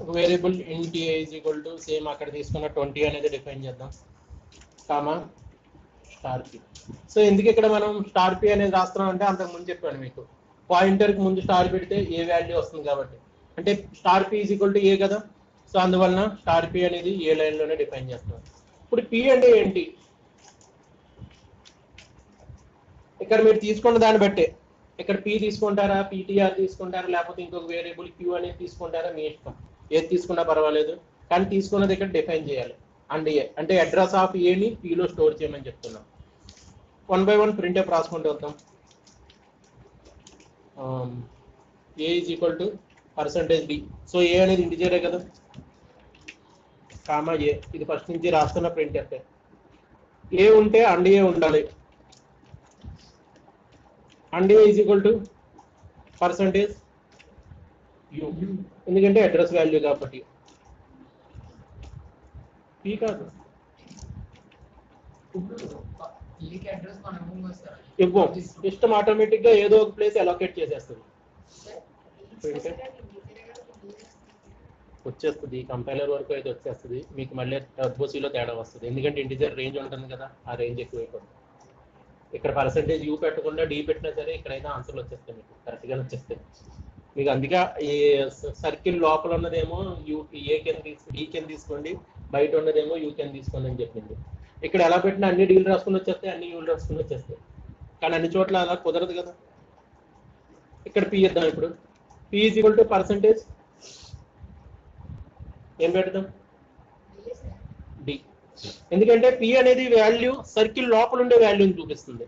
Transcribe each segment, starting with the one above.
Variable int A is equal to same అక్కడ తీసుకున్న twenty అనేది డిఫైన్ చేద్దాం కామా స్టార్ పి సో ఎందుకు ఇక్కడ మనం స్టార్ పి అనేది రాస్తున్నాం అంటే అంతకు ముందు చెప్పాను మీకు పాయింటర్ కి ముందు స్టార్ పెడితే ఏ వాల్యూ వస్తుంది కాబట్టి అంటే star P is equal to A కదా సో అందువలన స్టార్ పి అనేది ఏ లైన్ లోనే డిఫైన్ చేస్తాం ఇప్పుడు పి అంటే ఏంటి ఇక్కడ మీరు తీసుకున్న దాన్ని బట్టే ఇక్కడ పి తీసుకుంటారా పీటీఆర్ తీసుకుంటారా లేకపోతే ఇంకొక వేరియబుల్ క్యూ అనేది తీసుకుంటారా మీ ఇష్టం ఏది తీసుకున్నా పర్వాలేదు కానీ తీసుకున్నది ఇక్కడ డిఫైన్ చేయాలి అండ్ ఏ అంటే అడ్రస్ ఆఫ్ ఏని పీలో స్టోర్ చేయమని చెప్తున్నాం వన్ బై వన్ ప్రింట్ రాసుకుంటూ వద్దాం A is equal to percentage D so A అనేది ఇంటిజరే కదా కామా ఏ ఇది ఫస్ట్ నుంచి రాస్తున్న ప్రింట్ ఎఫ్ ఏ ఉంటే అండ్ ఏ ఉండాలి and A is equal to percentage U ఎందుకంటే అడ్రస్ వాల్యూ కాబట్టి పీ కాదు ఈకి అడ్రస్ మనం ఇవ్వం కదా సార్ ఇవ్వం సిస్టమ్ ఆటోమేటిక్ గా ఏదో ఒక ప్లేస్ అలొకేట్ చేసేస్తుంది వచ్చేస్తుంది కంపైలర్ వరకు అయితే వచ్చేస్తుంది మీకు మళ్ళీ టర్బోసీలో తేడా వస్తుంది ఎందుకంటే ఇంటిజర్ రేంజ్ ఉంటుంది కదా ఆ రేంజ్ ఎక్కువైపోతుంది ఇక్కడ పర్సంటేజ్ యూ పెట్టకుండా డి పెట్టినా సరే ఇక్కడైనా ఆన్సర్లు వచ్చేస్తాయి మీకు కరెక్ట్ గా వచ్చేస్తాయి మీకు అందుకే ఈ సర్కిల్ లోపల ఉన్నదేమో యూ ఏ కింద తీసుకో ఈ కింద తీసుకోండి బయట ఉన్నదేమో యూ కింద తీసుకోండి అని చెప్పింది ఇక్కడ ఎలా పెట్టినా అన్ని డీలు రాసుకుని వచ్చేస్తాయి అన్ని యూలు రాసుకుని వచ్చేస్తాయి కానీ అన్ని చోట్ల అలా కుదరదు కదా ఇక్కడ పి ఇద్దాం ఇప్పుడు P is equal to percentage ఏం పెడదాం డి ఎందుకంటే పి అనేది వాల్యూ సర్కిల్ లోపల ఉండే వాల్యూని చూపిస్తుంది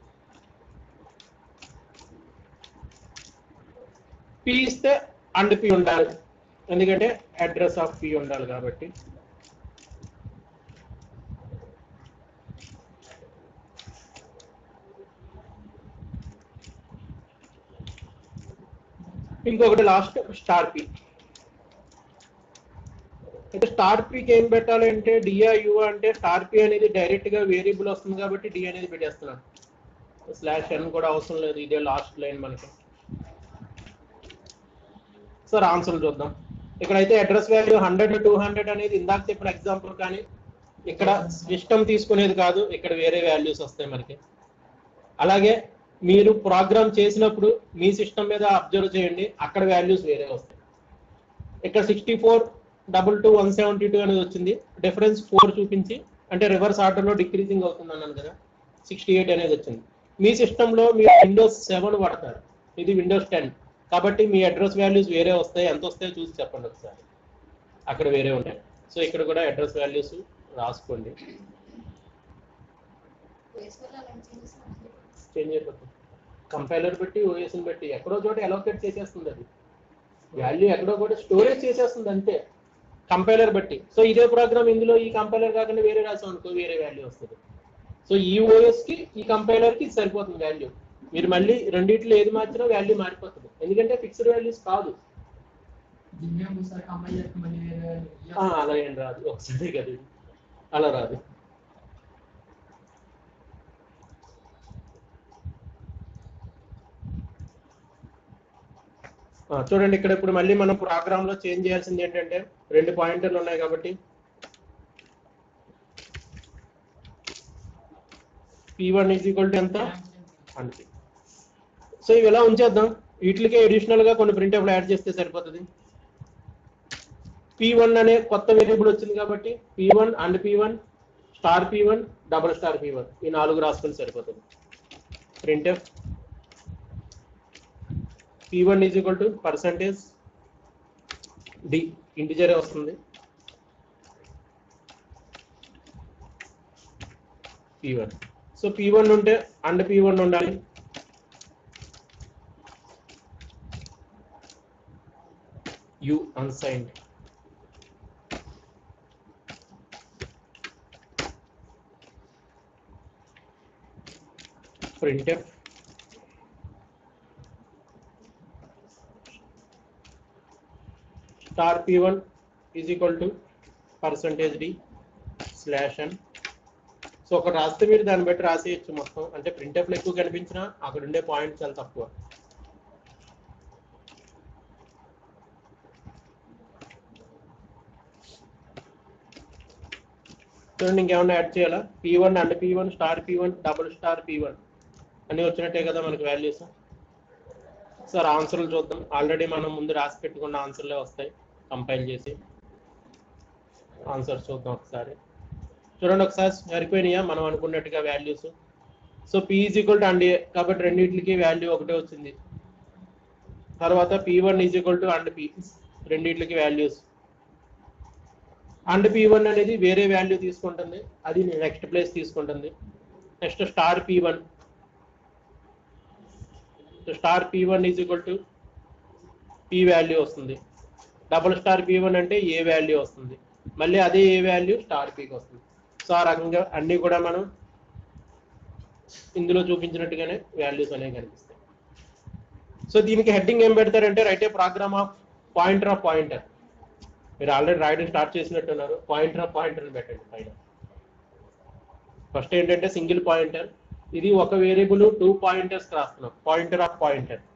పి ఇస్తే అండ్ పి ఉండాలి ఎందుకంటే అడ్రస్ ఆఫ్ పి ఉండాలి కాబట్టి ఇంకొకటి లాస్ట్ స్టార్ పి అయితే స్టార్ పీకి ఏం పెట్టాలి అంటే డిఐయు అంటే స్టార్ పి అనేది డైరెక్ట్ గా వేరియబుల్ వస్తుంది కాబట్టి డి అనేది పెట్టేస్తున్నాను స్లాష్ ఎన్ కూడా అవసరం లేదు ఇదే లాస్ట్ లైన్ మనకి సార్ ఆన్సర్ చూద్దాం ఇక్కడైతే address value hundred two hundred అనేది ఇందాక చెప్పిన ఎగ్జాంపుల్ కానీ ఇక్కడ సిస్టమ్ తీసుకునేది కాదు ఇక్కడ వేరే వాల్యూస్ వస్తాయి మనకి అలాగే మీరు ప్రోగ్రామ్ చేసినప్పుడు మీ సిస్టమ్ మీద అబ్జర్వ్ చేయండి అక్కడ వాల్యూస్ వేరే వస్తాయి ఇక్కడ sixty four double two one seventy two అనేది వచ్చింది డిఫరెన్స్ ఫోర్ చూపించి అంటే రివర్స్ ఆర్డర్లో డిక్రీజింగ్ అవుతుంది అన్నాను కదా సిక్స్టీ ఎయిట్ అనేది వచ్చింది మీ సిస్టంలో మీరు విండోస్ సెవెన్ వాడతారు ఇది విండోస్ టెన్ కాబట్టి మీ అడ్రస్ వాల్యూస్ వేరే వస్తాయి ఎంత వస్తాయో చూసి చెప్పండి ఒకసారి అక్కడ వేరే ఉంటాయి సో ఇక్కడ కూడా అడ్రస్ వాల్యూస్ రాసుకోండి చేంజ్ అయిపోతుంది కంపైలర్ బట్టి ఓఎస్ని బట్టి ఎక్కడో చోట అలోకేట్ చేసేస్తుంది అది వాల్యూ ఎక్కడో కూడా స్టోరేజ్ చేసేస్తుంది అంతే కంపైలర్ బట్టి సో ఇదే ప్రోగ్రామ్ ఇందులో ఈ కంపైలర్ కాకుండా వేరే రాసాం అనుకో వేరే వాల్యూ వస్తుంది సో ఈ ఓఎస్ కి ఈ కంపైలర్ కి ఇది సరిపోతుంది వాల్యూ మీరు మళ్ళీ రెండిట్లో ఏది మార్చినా వాల్యూ మారిపోతుంది ఎందుకంటే ఫిక్స్డ్ వాల్యూస్ కాదు దీన్ని ఒకసారి కంపైల్ చేస్తే మళ్ళీ వేరే ఆ, అలా ఏం రాదు ఒకసారి కదా ఇది. అలా రాదు ఆ, చూడండి ఇక్కడ ఇప్పుడు మళ్ళీ మనం ప్రోగ్రామ్ లో చేంజ్ చేయాల్సింది ఏంటంటే రెండు పాయింటర్లు ఉన్నాయి కాబట్టి P one is equal to ఎంత అంతే సో ఇవి ఎలా ఉంచేద్దాం వీటికే అడిషనల్ గా కొన్ని ప్రింటబుల్ యాడ్ చేస్తే సరిపోతుంది పీ వన్ అనే కొత్త వేరియబుల్ వచ్చింది కాబట్టి P one and P one star P one double star P one ఈ నాలుగు రాసుకొని సరిపోతుంది print F P one is equal to percentage D ఇంటిజరే వస్తుంది P one so P one ఉంటే అండ్ పీ వన్ ఉండాలి U unsigned printf star p1 is equal to percentage d slash n so ఒక రాస్తే మీరు దాన్ని బట్టి రాసేయచ్చు మొత్తం అంటే ప్రింట్ఎఫ్ లో ఎక్కువ కనిపించినా అక్కడ ఉండే పాయింట్ చాలా తక్కువ చూడండి ఇంకేమన్నా యాడ్ చేయాలా P one and P one star P one double star P one అన్నీ వచ్చినట్టే కదా మనకి వాల్యూస్ సార్ ఆన్సర్లు చూద్దాం ఆల్రెడీ మనం ముందు రాసి పెట్టుకున్న ఆన్సర్లే వస్తాయి కంపైల్ చేసి ఆన్సర్స్ చూద్దాం ఒకసారి చూడండి ఒకసారి సరిపోయినాయా మనం అనుకున్నట్టుగా values so P is equal to and A కాబట్టి రెండింటికి వాల్యూ ఒకటే వచ్చింది తర్వాత P one is equal to and P రెండింటికి వాల్యూస్ అండ్ పీ వన్ అనేది వేరే వాల్యూ తీసుకుంటుంది అది నెక్స్ట్ ప్లేస్ తీసుకుంటుంది next star P one star P one is equal to P value వస్తుంది డబుల్ స్టార్ పీ వన్ అంటే ఏ వాల్యూ వస్తుంది మళ్ళీ అదే ఏ వాల్యూ స్టార్ పీకి వస్తుంది సో ఆ రకంగా అన్నీ కూడా మనం ఇందులో చూపించినట్టుగానే వాల్యూస్ అనేవి కనిపిస్తాయి సో దీనికి హెడ్డింగ్ ఏం పెడతారంటే write a program of pointer of pointer మీరు ఆల్రెడీ రాయడం స్టార్ట్ చేసినట్టున్నారు పాయింటర్ ఆఫ్ పాయింటర్ అని పెట్టండి పైన ఫస్ట్ ఏంటంటే సింగిల్ పాయింటర్ ఇది ఒక వేరియబుల్ టూ పాయింటర్స్ రాస్తున్నాం పాయింటర్ ఆఫ్ పాయింటర్